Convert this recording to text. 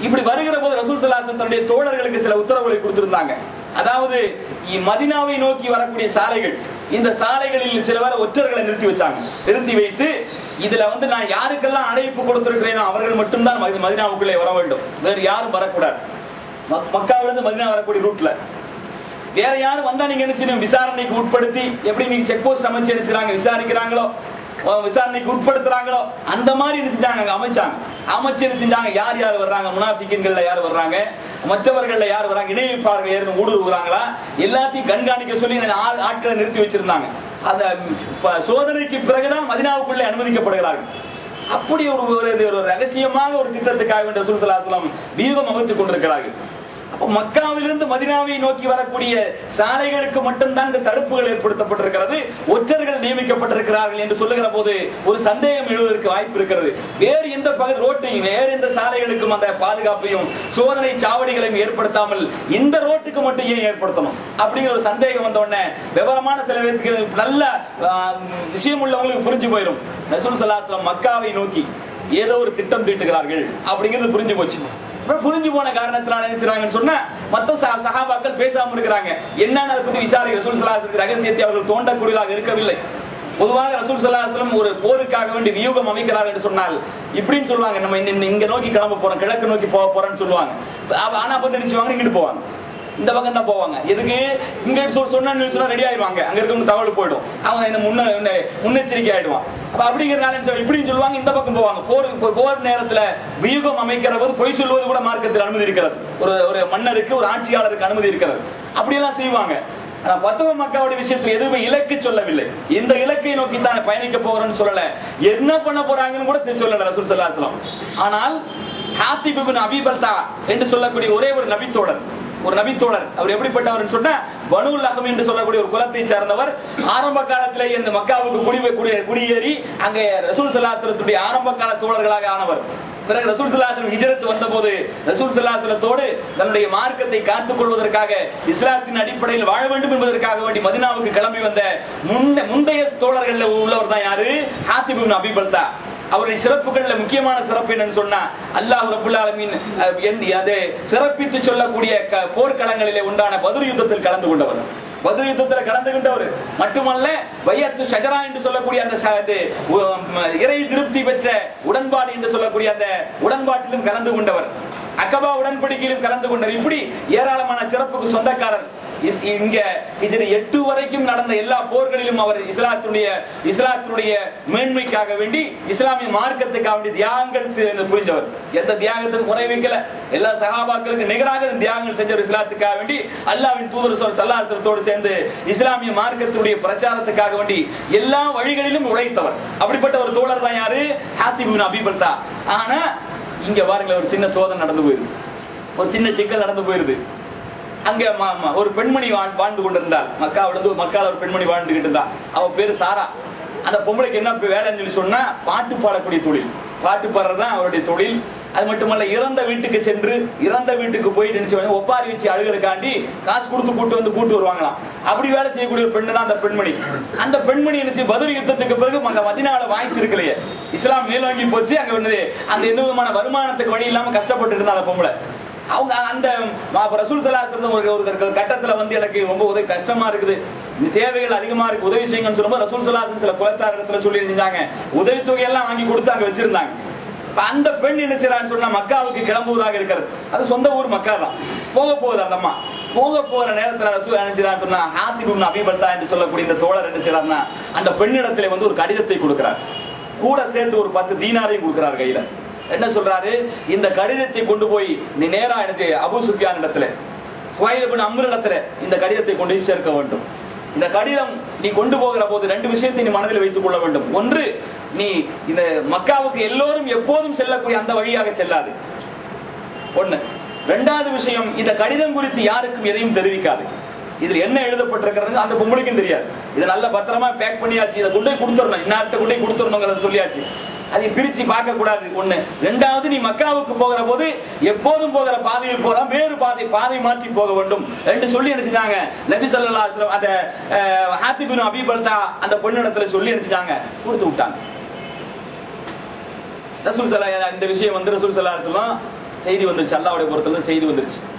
இப்படி வருகிற போது ரசூல் சல்லாசன் தன்னுடைய தோழர்களுக்கு சில உத்தரவுகளை கொடுத்திருந்தாங்க அதாவது இ- மதினாவை நோக்கி வரக்கூடிய சாலைகள் இந்த சாலைகளில் சிலவர் ஒற்றர்களை நிறுத்தி வச்சாங்க நிறுத்தி வைத்து இதுல வந்து நான் யாருக்கெல்லாம் அழைப்பு கொடுத்திருக்கிறேனோ அவர்கள் மட்டும்தான் மதி- மதினாவுக்குள்ளே வர வேண்டும் வேறு யாரும் வரக்கூடாது மக்- மக்காவிலிருந்து மதினா வரக்கூடிய ரூட்ல வேற யாரும் வந்தா நீங்க என்ன செய்யணும் விசாரணைக்கு உட்படுத்தி எப்படி நீங்க செக் போஸ்ட் அமைச்சு என்ன செய்றாங்க விசாரிக்கிறாங்களோ அஹ் விசாரணைக்கு உட்படுத்துறாங்களோ அந்த மாதிரி என்ன செஞ்சாங்க அங்க அமைச்சாங்க அமைச்சு என்ன செஞ்சாங்க யார் யார் வர்றாங்க முனாபிக்கின்கள்ல யார் வர்றாங்க மற்றவர்கள்ல யார் வர்றாங்க இணையப்பார்கள் யாரும் ஊடுருவுறாங்களா எல்லாத்தையும் கண்காணிக்க சொல்லி ஆள்- ஆட்களை நிறுத்தி வச்சிருந்தாங்க அந்த ப- சோதனைக்கு பிறகுதான் மதினாவுக்குள்ளே அனுமதிக்கப்படுகிறார்கள் அப்படி ஒரு ஒரு- ஒரு ரகசியமாக ஒரு திட்டத்துக்காக வேண்டிய சுல்சலாசலம் வியூகம் அமைத்துக் கொண்டிருக்கிறார்கள் அப்போ மக்காவிலிருந்து மதினாவை நோக்கி வரக்கூடிய சாலைகளுக்கு மட்டும்தான் இந்த தடுப்புகள் ஏற்படுத்தப்பட்டிருக்கிறது ஒற்றர்கள் நியமிக்கப்பட்டிருக்கிறார்கள் என்று சொல்லுகிற போது ஒரு சந்தேகம் எழுவதற்கு வாய்ப்பு இருக்கிறது வேறு எந்த பகுதி ரோட்டையும் வேறு எந்த சாலைகளுக்கும் அந்த பாதுகாப்பையும் சோதனை சாவடிகளையும் ஏற்படுத்தாமல் இந்த ரோட்டுக்கு மட்டும் ஏன் ஏற்படுத்தணும் அப்படிங்கிற ஒரு சந்தேகம் வந்த உடனே விவரமான சில பேருக்கு நல்ல ஆஹ், விஷயம் உள்ளவங்களுக்கு புரிஞ்சு போயிடும் ரசூல் சல்லாஸ்லாம் மக்காவை நோக்கி ஏதோ ஒரு திட்டம் தீட்டுகிறார்கள் அப்படிங்கிறது புரிஞ்சு போச்சு அப்புறம் புரிஞ்சு போன காரணத்தினால என்ன செய்றாங்கன்னு சொன்னா மத்த சஹா- சஹாபாக்கள் பேசாம இருக்கிறாங்க என்னன்னு அதை பத்தி விசாரிக்க ரசூல் சலாஹ் ரகசியத்தை அவர்கள் தோண்டக்கூடியதாக இருக்கவில்லை பொதுவாக ரசூல் சல்லாஹம் ஒரு போருக்காக வேண்டி வியூகம் அமைக்கிறார் என்று சொன்னால் இப்படின்னு சொல்லுவாங்க நம்ம இந்த- இந்த இங்க நோக்கி கிளம்ப போறோம் கிழக்கு நோக்கி போக போறோம்னு சொல்லுவாங்க அவ- ஆனா அப்ப தெரிச்சுவாங்க இங்கிட்டு போவாங்க இந்த பக்கம் தான் போவாங்க எதுக்கு இங்க சொல் சொன்னு சொன்னா ரெடி ஆயிடுவாங்க அங்க இருக்கவங்க தகவல் போயிடும் அவங்க இந்த முன்ன முன்ன- முன்னெச்சரிக்கை ஆயிடுவான் அப்ப அப்படிங்கிறனால என்ன செய்வாங்க? இப்படின்னு சொல்லுவாங்க இந்த பக்கம் போவாங்க போர் போ- போர் நேரத்துல வியூகம் அமைக்கிற போது பொய் சொல்வது கூட மார்க்கத்தில் அனுமதி இருக்கிறது ஒரு ஒரு மன்னருக்கு ஒரு ஆட்சியாளருக்கு அனுமதி இருக்கிறது அப்படியெல்லாம் செய்வாங்க ஆனா பத்துவ மக்களுடைய விஷயத்துல எதுவுமே இலக்கு சொல்லவில்லை இந்த இலக்கை நோக்கி தான் பயணிக்க போறோம்னு சொல்லல என்ன பண்ண போறாங்கன்னு கூட தெ- சொல்லல ரசூல் ஸல்லல்லாஹு அலைஹி வஸல்லம் ஆனால் ஹாத்திப் இப்னு அபீ பல்தா என்று சொல்லக்கூடிய ஒரே ஒரு நபித்தோழர் ஒரு நபித்தோழர் அவர் எப்படிப்பட்டவர் சொன்னா பனு லகம் என்று சொல்லக்கூடிய ஒரு குலத்தை சார்ந்தவர் ஆரம்ப காலத்திலே இந்த மக்காவுக்கு குடி குடி- குடியேறி அங்கே ரசூல் சல்லாசலத்துடைய ஆரம்ப கால தோழர்களாக ஆனவர் பிறகு ரசூல் சல்லாசலம் ஹிஜரத் வந்தபோது ரசூல் சல்லாசலத்தோடு தன்னுடைய மார்க்கத்தை காத்துக் கொள்வதற்காக இஸ்லாத்தின் அடிப்படையில் வாழ வேண்டும் என்பதற்காக வேண்டி மதினாவுக்கு கிளம்பி வந்த முன்ன முந்தைய தோழர்கள் உள்ளவர் தான் யாரு ஹாத்திப் இப்னு அபீ பல்தா அவருடைய சிறப்புகள்ல முக்கியமான சிறப்பு என்னன்னு சொன்னா அல்லாஹ் ரபுல் ஆலமீன் அஹ், எந்த- அது சிறப்பித்து சொல்லக்கூடிய க- போர்க்களங்களிலே உண்டான பதில் யுத்தத்தில் கலந்து கொண்டவர் பதில் யுத்தத்தில் கலந்து கொண்டவர் மட்டுமல்ல வையத்து ஷஜரா என்று சொல்லக்கூடிய அந்த ச- இது, உம், இறை திருப்தி பெற்ற உடன்பாடு என்று சொல்லக்கூடிய அந்த உடன்பாட்டிலும் கலந்து கொண்டவர் அக்கபா உடன்படிக்கையிலும் கலந்து கொண்டவர் இப்படி ஏராளமான சிறப்புக்கு சொந்தக்காரர் இஸ்- இங்க இதில் எட்டு வரைக்கும் நடந்த எல்லா போர்களிலும் அவர் இஸ்லாத்துடைய இஸ்லாத்தினுடைய மேன்மைக்காக வேண்டி இஸ்லாமிய மார்க்கத்துக்காக வேண்டி தியாகங்கள் செய்து புரிஞ்சவர் எந்த தியாகத்துக்கும் குறை வைக்கல எல்லா சகாபாக்களுக்கு நிகராக இந்த தியாகங்கள் செஞ்சவர் இஸ்லாத்துக்காக வேண்டி அல்லாவின் தூதர் சொல் சல்லாசரத்தோடு சேர்ந்து இஸ்லாமிய மார்க்கத்தினுடைய பிரச்சாரத்துக்காக வேண்டி எல்லா வழிகளிலும் உழைத்தவர் அப்படிப்பட்ட ஒரு தோழர் தான் யாரு ஹாத்திபின் அபிபல்தா ஆனா இங்க பாருங்களேன் ஒரு சின்ன சோதனை நடந்து போயிருது ஒரு சின்ன சிக்கல் நடந்து போயிருது அங்க ம- ம- ஒரு பெண்மணி வாழ்- வாழ்ந்து கொண்டிருந்தாள் மக்காவிலிருந்து ஒரு மக்கால ஒரு பெண்மணி வாழ்ந்துகிட்டு இருந்தா அவ பேரு சாரா அந்த பொம்பளைக்கு என்ன இப்ப வேலைன்னு சொல்லி சொன்னா பாட்டு பாடக்கூடிய தொழில் பாட்டு பாடுறதுதான் அவருடைய தொழில் அது மட்டுமல்ல இறந்த வீட்டுக்கு சென்று இறந்த வீட்டுக்கு போயிட்டு என்ன செய்வாங்க ஒப்பாரி வச்சு அழுகிறக்காண்டி காசு கொடுத்து கூட்டு வந்து கூட்டு வருவாங்களாம் அப்படி வேலை செய்யக்கூடிய ஒரு பெண்ணு தான் அந்த பெண்மணி அந்த பெண்மணி என்ன செய்ய பதில் யுத்தத்துக்கு பிறகு அங்க மதினால வாய்ஸ் இருக்கலையே இஸ்லாம் மேலோங்கி போச்சு அங்க வந்து அந்த எந்த விதமான வருமானத்துக்கு வழி இல்லாம கஷ்டப்பட்டு இருந்தா அந்த பொம்பளை அவங்க அந்த ம- அப்ப ரசூல் சலாசரம் ஒரு ஒரு ஒரு கட்டத்துல வந்து எனக்கு ரொம்ப உதவி கஷ்டமா இருக்குது இந்த தேவைகள் அதிகமா இருக்கு உதவி செய்யுங்கன்னு சொல்லும்போது ரசூல் சலாசன் சில குலத்தார் இடத்துல சொல்லி இருந்தாங்க உதவி தொகையெல்லாம் வாங்கி கொடுத்து அங்க வச்சிருந்தாங்க இப்ப அந்த பெண் என்ன செய்யறான்னு சொன்னா மக்காவுக்கு கிளம்புவதாக இருக்கிறது அது சொந்த ஊர் மக்கா தான் போக போகுது அந்த அம்மா போக போற நேரத்துல ரசூல் என்ன செய்யறான்னு சொன்னா ஹாத்திபும் அபிபல்தா என்று சொல்லக்கூடிய இந்த தோழர் என்ன செய்யறாருன்னா அந்த பெண்ணிடத்துல வந்து ஒரு கடிதத்தை கொடுக்கிறார் கூட சேர்த்து ஒரு பத்து தீனாரையும் கொடுக்கிறார் கையில என்ன சொல்றாரு இந்த கடிதத்தை கொண்டு போய் நீ நேரா எனக்கு அபு சுஃபியான் இடத்துல சுவைலபின் அம்ரு இடத்துல இந்த கடிதத்தை கொண்டு போய் சேர்க்க வேண்டும் இந்த கடிதம் நீ கொண்டு போகிற போது ரெண்டு விஷயத்தை நீ மனதில் வைத்துக் கொள்ள வேண்டும் ஒன்று நீ இந்த மக்காவுக்கு எல்லோரும் எப்போதும் செல்லக்கூடிய அந்த வழியாக செல்லாது ஒண்ணு ரெண்டாவது விஷயம் இந்த கடிதம் குறித்து யாருக்கும் எதையும் தெரிவிக்காது இதுல என்ன எழுதப்பட்டிருக்கிறது அந்த பொம்பளைக்கும் தெரியாது இதை நல்ல பத்திரமா பேக் பண்ணியாச்சு இதை கொண்டு போய் கொடுத்துடணும் இன்னார்ட்ட கொண்டு போய் கொடுத்துடணுங்கிறத சொல்லியாச்சு அதை பிரிச்சு பார்க்க கூடாது ஒண்ணு ரெண்டாவது நீ மக்காவுக்கு போகிற போது எப்போதும் போகிற பாதையில் போறான் வேறு பாதை பாதை மாற்றி போக வேண்டும் என்று சொல்லி என்ன செஞ்சாங்க நபி ஸல்லல்லாஹு அலைஹி வஸல்லம் அந்த அஹ், ஹாத்திப் பின் அபீ பல்தா அந்த பொண்ணிடத்துல சொல்லி என்ன செஞ்சாங்க கொடுத்து விட்டாங்க ரசூல் சல்லா இந்த விஷயம் வந்து ரசூல் சல்லா சொல்லம் செய்தி வந்துருச்சு அல்லாவுடைய புறத்துல இருந்து செய்தி வந்துருச்சு